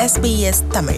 SBS Tamil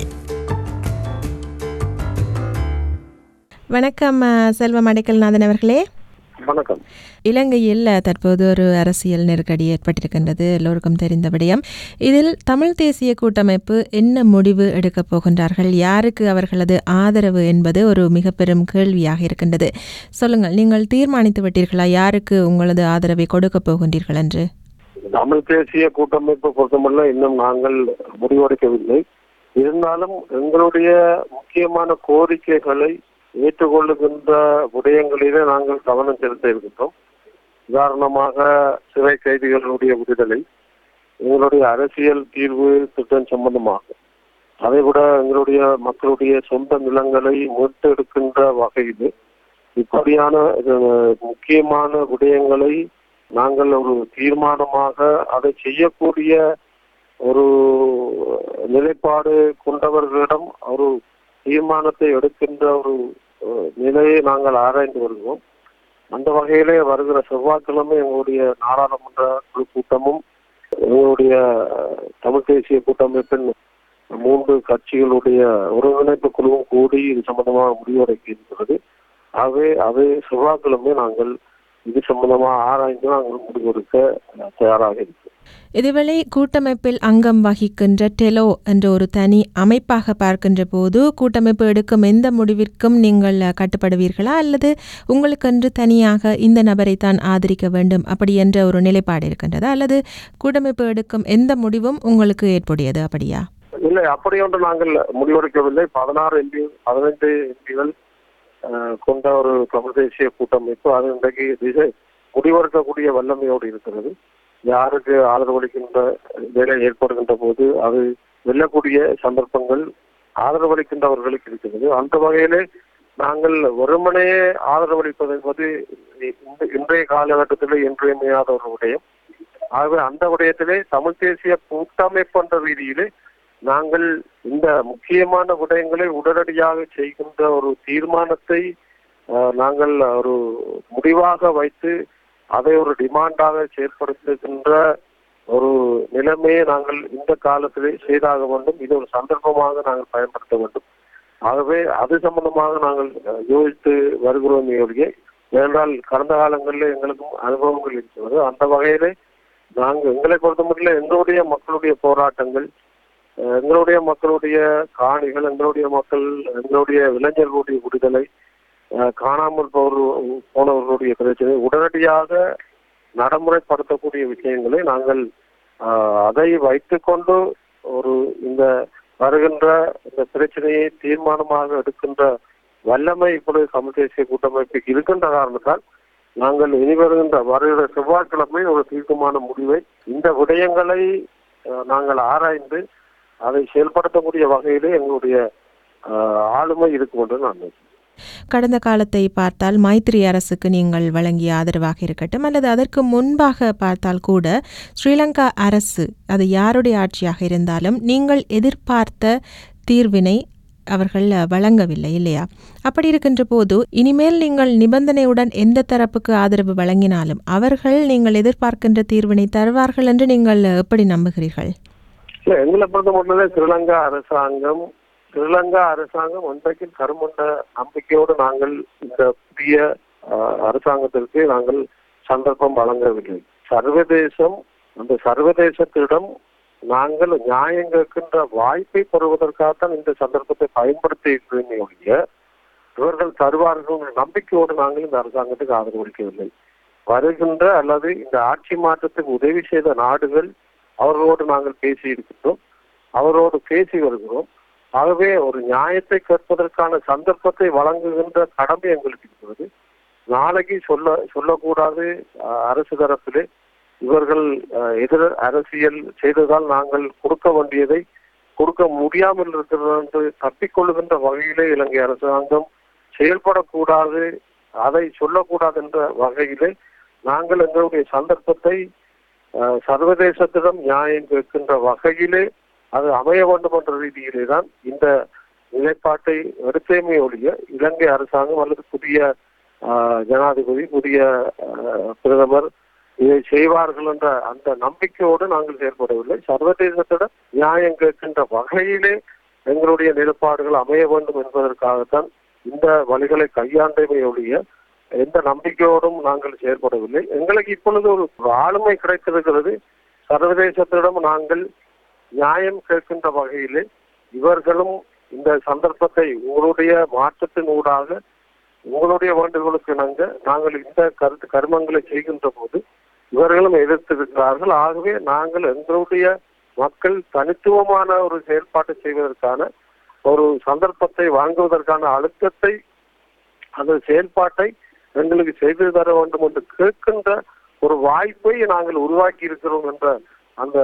வணக்கம் அஹ், செல்வம் அடைக்கல்நாதன் அவர்களே வணக்கம் இலங்கையில் அஹ், தற்போது ஒரு அரசியல் நெருக்கடி ஏற்பட்டிருக்கின்றது எல்லோருக்கும் தெரிந்த விடயம் இதில் தமிழ் தேசிய கூட்டமைப்பு என்ன முடிவு எடுக்கப் போகின்றார்கள் யாருக்கு அவர்களது ஆதரவு என்பது ஒரு மிக பெரும் கேள்வியாக இருக்கின்றது சொல்லுங்கள் நீங்கள் தீர்மானித்து விட்டீர்களா யாருக்கு உங்களது ஆதரவை கொடுக்கப் போகின்றீர்கள் என்று தமிழ் தேசிய கூட்டமைப்பு பொறுத்தமல்ல இன்னும் நாங்கள் முடிவெடுக்கவில்லை இருந்தாலும் எங்களுடைய முக்கியமான கோரிக்கைகளை ஏற்றுக்கொள்ளுகின்ற விடயங்களிலே நாங்கள் கவனம் செலுத்த இருக்கின்றோம் உதாரணமாக சிறை கைதிகளுடைய விடுதலை எங்களுடைய அரசியல் தீர்வு திட்டம் சம்பந்தமாக அதைவிட எங்களுடைய மக்களுடைய சொந்த நிலங்களை மீட்டெடுக்கின்ற வகையில் இப்படியான அஹ், முக்கியமான விடயங்களை நாங்கள் ஒரு தீர்மானமாக அதை செய்யக்கூடிய ஒரு நிலைப்பாடு கொண்டவர்களிடம் ஒரு தீர்மானத்தை எடுக்கின்ற ஒரு அஹ், நிலையை நாங்கள் ஆராய்ந்து வருகிறோம் அந்த வகையிலே வருகிற செவ்வாய்க்கிழமை எங்களுடைய நாடாளுமன்ற குழு கூட்டமும் எங்களுடைய அஹ், தமிழ் தேசிய கூட்டமைப்பின் மூன்று கட்சிகளுடைய ஒருங்கிணைப்பு குழுவும் கூடி இது சம்பந்தமாக முடிவெடுக்க இருக்கிறது ஆகவே அது செவ்வாய்க்கிழமை நாங்கள் இது சம்பந்தமாக ஆராய்ந்து நாங்கள் முடிவெடுக்க அஹ், தயாராக இருக்கிறோம் இதுவேளை கூட்டமைப்பில் அங்கம் வகிக்கின்ற டெலோ என்ற ஒரு தனி அமைப்பாக பார்க்கின்ற போது கூட்டமைப்பு எடுக்கும் எந்த முடிவிற்கும் நீங்கள் அஹ், கட்டுப்படுவீர்களா அல்லது உங்களுக்கென்று தனியாக இந்த நபரை தான் ஆதரிக்க வேண்டும் அப்படி என்ற ஒரு நிலைப்பாடு இருக்கின்றதா அல்லது கூட்டமைப்பு எடுக்கும் எந்த முடிவும் உங்களுக்கு ஏற்புடையது அப்படியா இல்லை அப்படி ஒன்று நாங்கள் முடிவெடுக்கவில்லை பதினாறு எம்பி பதினைந்து எம்பிகள் கொண்ட ஒரு தமிழ் தேசிய கூட்டமைப்பு அது இன்றைக்கு திசை முடிவெடுக்கக்கூடிய வல்லமையோடு இருக்கிறது யாருக்கு ஆதரவளிக்கின்ற வேலை ஏற்படுகின்ற போது அது வெல்லக்கூடிய சந்தர்ப்பங்கள் ஆதரவளிக்கின்றவர்களுக்கு இருக்கிறது அந்த வகையிலே நாங்கள் வெறுமனையே ஆதரவளிப்பது என்பது இந்த- இன்றைய காலகட்டத்தில் இன்றியமையாத ஒரு விடயம் ஆகவே அந்த விடயத்திலே தமிழ் தேசிய கூட்டமைப்பு என்ற ரீதியிலே நாங்கள் இந்த முக்கியமான விடயங்களை உடனடியாக செய்கின்ற ஒரு தீர்மானத்தை அஹ், நாங்கள் ஒரு முடிவாக வைத்து அதை ஒரு டிமாண்டாக செயற்படுத்துகின்ற ஒரு நிலைமையை நாங்கள் இந்த காலத்திலே செய்தாக வேண்டும் இது ஒரு சந்தர்ப்பமாக நாங்கள் பயன்படுத்த வேண்டும் ஆகவே அது சம்பந்தமாக நாங்கள் அஹ், யோசித்து வருகிறோம் ஒழிய ஏனென்றால் கடந்த காலங்களில் எங்களுக்கும் அனுபவங்கள் இருக்கிறது அந்த வகையிலே நாங்கள் எங்களை பொறுத்தமட்டில் எங்களுடைய மக்களுடைய போராட்டங்கள் அஹ் எங்களுடைய மக்களுடைய காணிகள் எங்களுடைய மக்கள் எங்களுடைய இளைஞர்களுடைய விடுதலை அஹ் காணாமல் போர் போனவர்களுடைய பிரச்சனை உடனடியாக நடைமுறைப்படுத்தக்கூடிய விஷயங்களை நாங்கள் அஹ், அதை வைத்துக்கொண்டு ஒரு இந்த வருகின்ற இந்த பிரச்சனையை தீர்மானமாக எடுக்கின்ற வல்லமை இப்பொழுது தமிழ் தேசிய கூட்டமைப்புக்கு இருக்கின்ற காரணத்தால் நாங்கள் இனி வருகின்ற வருகிற செவ்வாய்க்கிழமை ஒரு தீர்க்கமான முடிவை இந்த விடயங்களை அஹ், நாங்கள் ஆராய்ந்து அதை செயல்படுத்தக்கூடிய வகையிலே எங்களுடைய அஹ், ஆளுமை இருக்கும் என்று நான் நினைக்கிறேன். கடந்த காலத்தை பார்த்தால் மைத்திரி அரசுக்கு நீங்கள் வழங்கிய ஆதரவாக இருக்கட்டும் அல்லது அதற்கு முன்பாக பார்த்தால் கூட ஸ்ரீலங்கா அரசு அது யாருடைய ஆட்சியாக இருந்தாலும் நீங்கள் எதிர்பார்த்த தீர்வினை அவர்கள் அஹ், வழங்கவில்லை இல்லையா அப்படி இருக்கின்ற போது இனிமேல் நீங்கள் நிபந்தனையுடன் எந்த தரப்புக்கு ஆதரவு வழங்கினாலும் அவர்கள் நீங்கள் எதிர்பார்க்கின்ற தீர்வினை தருவார்கள் என்று நீங்கள் எப்படி நம்புகிறீர்கள் இல்ல எங்களை பொறுத்த மட்டும் ஸ்ரீலங்கா அரசாங்கம் ஸ்ரீலங்கா அரசாங்கம் ஒன்றைக்கும் தருமன்ற நம்பிக்கையோடு நாங்கள் இந்த புதிய அஹ், அரசாங்கத்திற்கு நாங்கள் சந்தர்ப்பம் வழங்கவில்லை சர்வதேசம் அந்த சர்வதேசத்திடம் நாங்கள் நியாயம் கேட்கின்ற வாய்ப்பை பெறுவதற்காகத்தான் இந்த சந்தர்ப்பத்தை பயன்படுத்தி இருக்கிறேன் ஒழிய இவர்கள் தருவார்கள் என்ற நம்பிக்கையோடு நாங்கள் இந்த அரசாங்கத்துக்கு ஆதரவளிக்கவில்லை வருகின்ற அல்லது இந்த ஆட்சி மாற்றத்துக்கு உதவி செய்த நாடுகள் அவர்களோடு நாங்கள் பேசி இருக்கின்றோம் அவரோடு பேசி வருகிறோம் ஆகவே ஒரு நியாயத்தை கேட்பதற்கான சந்தர்ப்பத்தை வழங்குகின்ற கடமை எங்களுக்கு இருக்கிறது நாளைக்கு சொல்ல சொல்லக்கூடாது அஹ், அரசு தரப்பிலே இவர்கள் அஹ், எதிர் அரசியல் செய்ததால் நாங்கள் கொடுக்க வேண்டியதை கொடுக்க முடியாமல் இருக்கிறது என்று தப்பிக்கொள்ளுகின்ற வகையிலே இலங்கை அரசாங்கம் செயல்படக்கூடாது அதை சொல்லக்கூடாது என்ற வகையிலே நாங்கள் எங்களுடைய சந்தர்ப்பத்தை அஹ், சர்வதேசத்திடம் நியாயம் கேட்கின்ற வகையிலே அது அமைய வேண்டும் என்ற ரீதியிலே தான் இந்த நிலைப்பாட்டை எடுத்தேமே ஒழிய இலங்கை அரசாங்கம் அல்லது புதிய ஆஹ், ஜனாதிபதி புதிய ஆஹ், பிரதமர் இதை செய்வார்கள் என்ற அந்த நம்பிக்கையோடு நாங்கள் செயற்படவில்லை சர்வதேசத்திடம் நியாயம் கேட்கின்ற வகையிலே எங்களுடைய நிலப்பாடுகள் அமைய வேண்டும் என்பதற்காகத்தான் இந்த வழிகளை கையாண்டமை ஒழிய எந்த நம்பிக்கையோடும் நாங்கள் செயற்படவில்லை எங்களுக்கு இப்பொழுது ஒரு ஆளுமை கிடைத்திருக்கிறது சர்வதேசத்திடம் நாங்கள் நியாயம் கேட்கின்ற வகையிலே இவர்களும் இந்த சந்தர்ப்பத்தை உங்களுடைய மாற்றத்தின் ஊடாக உங்களுடைய வேண்டுகோளுக்கு இணங்க நாங்கள் இந்த கருத்து கர்மங்களை செய்கின்ற போது இவர்களும் எதிர்த்திருக்கிறார்கள் ஆகவே நாங்கள் எங்களுடைய மக்கள் தனித்துவமான ஒரு செயல்பாட்டை செய்வதற்கான ஒரு சந்தர்ப்பத்தை வாங்குவதற்கான அழுத்தத்தை அந்த செயல்பாட்டை எங்களுக்கு செய்து தர வேண்டும் என்று கேட்கின்ற ஒரு வாய்ப்பை நாங்கள் உருவாக்கி இருக்கிறோம் என்ற அந்த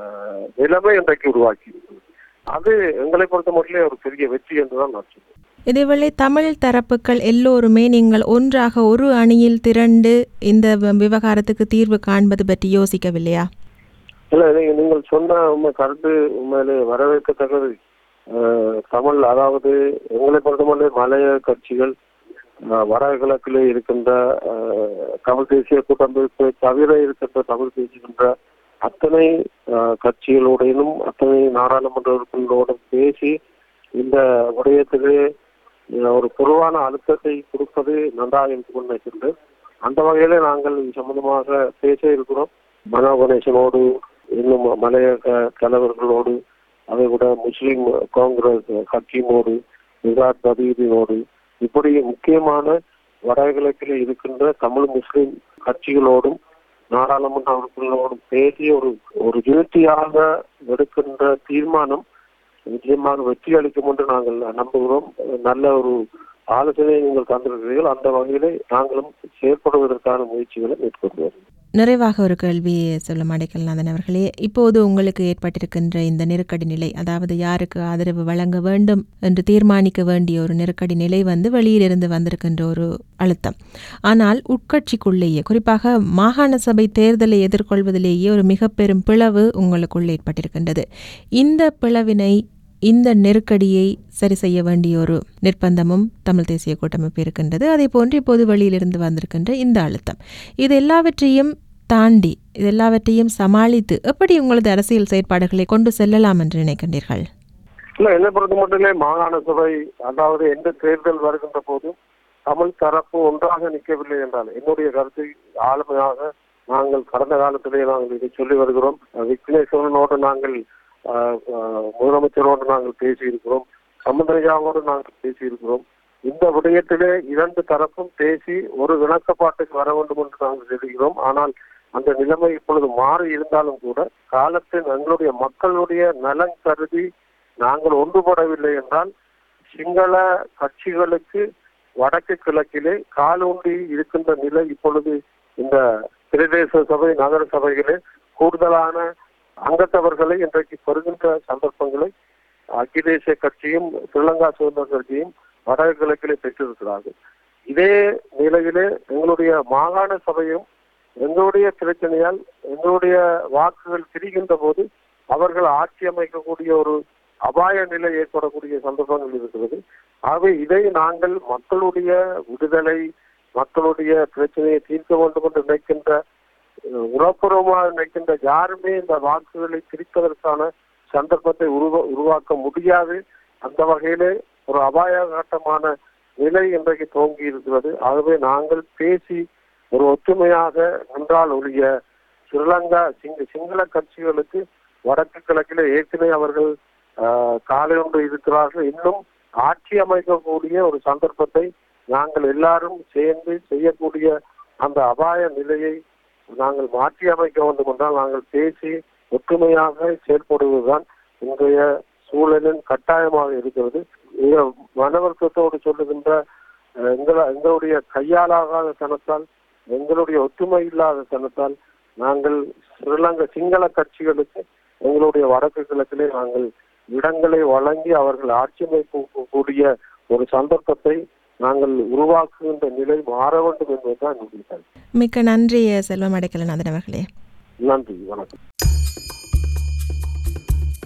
நிலைமை இன்றைக்கு உருவாக்கி இருக்கிறது அது எங்களை பொறுத்த மட்டும் ஒரு பெரிய வெற்றி என்றுதான் நான் சொல்லுவேன் இதேவேளை தமிழ் தரப்புகள் எல்லோருமே நீங்கள் ஒன்றாக ஒரு அணியில் திரண்டு இந்த வ- விவகாரத்துக்கு தீர்வு காண்பது பற்றி யோசிக்கவில்லையா இல்ல நீங்க நீங்கள் சொன்ன உண்மை கருத்து உண்மையிலே வரவேற்கத்தக்கது அஹ், தமிழ் அதாவது எங்களை பொறுத்தமட்டில் மலைய கட்சிகள் அஹ், வடகிழக்கிலே இருக்கின்ற அஹ், தமிழ் தேசிய கூட்டமைப்பு தவிர இருக்கின்ற தமிழ் பேசுகின்ற அத்தனை அஹ், கட்சிகளோடையும் அத்தனை நாடாளுமன்ற உறுப்பினர்களோடும் பேசி இந்த விடயத்திலே அஹ், ஒரு பொதுவான அழுத்தத்தை கொடுப்பது நன்றாக என்று முன்வைக்கின்றது அந்த வகையில நாங்கள் இது சம்பந்தமாக பேச இருக்கிறோம் மனோ கணேசனோடு இன்னும் மலைய க- தலைவர்களோடு அதை விட முஸ்லிம் காங்கிரஸ் ஹக்கீமோடு நிசாத் பதீதினோடு இப்படி முக்கியமான வடகிழக்கில் இருக்கின்ற தமிழ் முஸ்லிம் கட்சிகளோடும் நாடாளுமன்ற உறுப்பினர்களோடும் பேசி ஒரு ஒரு யூனிட்டியாக எடுக்கின்ற தீர்மானம் நிச்சயமாக வெற்றி அளிக்கும் என்று நாங்கள் நம்புகிறோம் நல்ல ஒரு ஆலோசனையை நீங்கள் தந்திருக்கிறீர்கள் அந்த வகையிலே நாங்களும் செயற்படுவதற்கான முயற்சிகளை மேற்கொண்டு வருகிறோம் நிறைவாக ஒரு கேள்வி சொல்லும் அடைக்கல்நாதன் அவர்களே இப்போது உங்களுக்கு ஏற்பட்டிருக்கின்ற இந்த நெருக்கடி நிலை அதாவது யாருக்கு ஆதரவு வழங்க வேண்டும் என்று தீர்மானிக்க வேண்டிய ஒரு நெருக்கடி நிலை வந்து வெளியிலிருந்து வந்திருக்கின்ற ஒரு அழுத்தம் ஆனால் உட்கட்சிக்குள்ளேயே குறிப்பாக மாகாண சபை தேர்தலை எதிர்கொள்வதிலேயே ஒரு மிக பெரும் பிளவு உங்களுக்குள் ஏற்பட்டிருக்கின்றது இந்த பிளவினை இந்த நெருக்கடியை சரி செய்ய வேண்டிய ஒரு நிர்பந்தமும் தமிழ் தேசிய கூட்டமைப்பு இருக்கின்றது அதே போன்று இப்போது வெளியிலிருந்து வந்திருக்கின்ற இந்த அழுத்தம் இது எல்லாவற்றையும் தாண்டி இது எல்லாவற்றையும் சமாளித்து எப்படி உங்களது அரசியல் செயற்பாடுகளை கொண்டு செல்லலாம் என்று நினைக்கின்றீர்கள் இல்ல என்னை பொறுத்த மட்டுமே மாகாண சபை அதாவது எந்த தேர்தல் வருகின்ற போதும் தமிழ் தரப்பு ஒன்றாக நிற்கவில்லை என்றால் என்னுடைய கருத்து ஆளுமையாக நாங்கள் கடந்த காலத்திலே நாங்கள் இதை சொல்லி வருகிறோம் விக்னேஸ்வரனோடு நாங்கள் ஆஹ், ஆஹ், முதலமைச்சரோடு நாங்கள் பேசியிருக்கிறோம் சமுதிரையாவோடு நாங்கள் பேசியிருக்கிறோம் இந்த விடயத்திலே இரண்டு தரப்பும் பேசி ஒரு இணக்கப்பாட்டுக்கு வர வேண்டும் என்று நாங்கள் சொல்கிறோம் ஆனால் அந்த நிலைமை இப்பொழுது மாறி இருந்தாலும் கூட காலத்தின் எங்களுடைய மக்களுடைய நலன் கருதி நாங்கள் ஒன்றுபடவில்லை என்றால் சிங்கள கட்சிகளுக்கு வடக்கு கிழக்கிலே காலூண்டி இருக்கின்ற நிலை இப்பொழுது இந்த பிரதேச சபை நகர சபைகளே கூடுதலான அங்கத்தவர்களை இன்றைக்கு பெறுகின்ற சந்தர்ப்பங்களை அகில தேசிய கட்சியும் ஸ்ரீலங்கா சுதந்திர கட்சியும் வடக்கு கிழக்கிலே பெற்றிருக்கிறார்கள் இதே நிலையிலே எங்களுடைய மாகாண சபையும் எங்களுடைய பிரச்சனையால் எங்களுடைய வாக்குகள் பிரிகின்ற போது அவர்கள் ஆட்சி அமைக்கக்கூடிய ஒரு அபாய நிலை ஏற்படக்கூடிய சந்தர்ப்பங்கள் இருக்கிறது ஆகவே இதை நாங்கள் மக்களுடைய விடுதலை மக்களுடைய பிரச்சனையை தீர்க்க வேண்டும் என்று நினைக்கின்ற அஹ், உளப்பூர்வமாக நினைக்கின்ற யாருமே இந்த வாக்குகளை பிரிப்பதற்கான சந்தர்ப்பத்தை உருவா உருவாக்க முடியாது அந்த வகையிலே ஒரு அபாயகட்டமான நிலை இன்றைக்கு துவங்கி இருக்கிறது ஆகவே நாங்கள் பேசி ஒரு ஒற்றுமையாக நின்றால் ஒழிய ஸ்ரீலங்கா சிங்க சிங்கள கட்சிகளுக்கு வடக்கு கிழக்கிலே ஏற்கனவே அவர்கள் ஆஹ், காலை ஒன்று இருக்கிறார்கள் இன்னும் ஆட்சி அமைக்கக்கூடிய ஒரு சந்தர்ப்பத்தை நாங்கள் எல்லாரும் சேர்ந்து செய்யக்கூடிய அந்த அபாய நிலையை நாங்கள் மாற்றி அமைக்க வேண்டும் என்றால் நாங்கள் பேசி ஒற்றுமையாக செயல்படுவதுதான் இன்றைய சூழலின் கட்டாயமாக இருக்கிறது மிக மனவர்த்தத்தோடு சொல்லுகின்ற அஹ், எங்கள எங்களுடைய கையாலாகாத தனத்தால் எங்களுடைய ஒற்றுமை இல்லாத தனத்தால் நாங்கள் ஸ்ரீலங்கா சிங்கள கட்சிகளுக்கு எங்களுடைய வடக்கு கிழக்கிலே நாங்கள் இடங்களை வழங்கி அவர்கள் ஆட்சி அமைக்கக்கூடிய ஒரு சந்தர்ப்பத்தை நாங்கள் உருவாக்குகின்ற நிலை மாற வேண்டும் என்பதுதான் என்னுடைய கருத்து. மிக்க நன்றி செல்வம் அடைக்கலநாதன் அவர்களே நன்றி வணக்கம்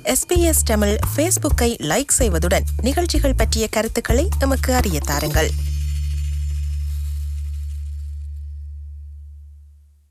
எஸ்பிஎஸ் தமிழ் ஃபேஸ்புக்கை லைக் செய்வதுடன் நிகழ்ச்சிகள் பற்றிய கருத்துக்களை எமக்கு அறிய தாருங்கள்